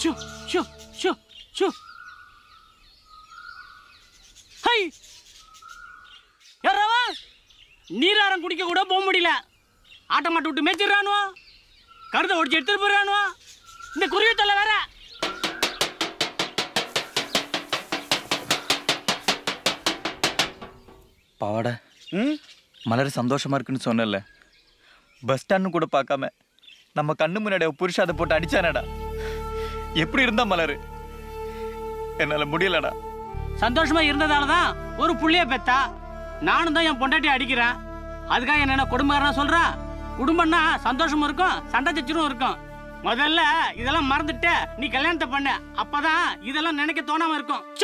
show ஷோ ஷோ ஷோ ஹை யாராவா நீராரம் குடிக்க கூட போக முடியல ஆட்ட மாட்டு விட்டு மேய்ச்சிடுறானுவோ கருத்தை ஒடிச்சு எடுத்துட்டு போயிடறானுவோ இந்த குருவி தொல்லை வேற பாவாடை மலர் சந்தோஷமா இருக்குன்னு சொன்னல பஸ் ஸ்டாண்டு கூட பார்க்காம நம்ம கண்ணு முன்னாடி அவ புருஷன் அதை போட்டு அடிச்சானடா எப்படி இருந்தா மலர் என்னால முடியலடா சந்தோஷமா இருந்ததால தான் ஒரு புள்ளைய பெத்தா நானும் தான் என் பொண்டாட்டி அடிக்கிறேன் அதுக்காக என்ன குடும்பக்காரனா சொல்றா குடும்பம்னா சந்தோஷமும் இருக்கும் சண்டை சச்சரும் இருக்கும் முதல்ல இதெல்லாம் மறந்துட்டு நீ கல்யாணத்தை பண்ணு அப்பதான் இதெல்லாம் நினைக்க தோணாம இருக்கும்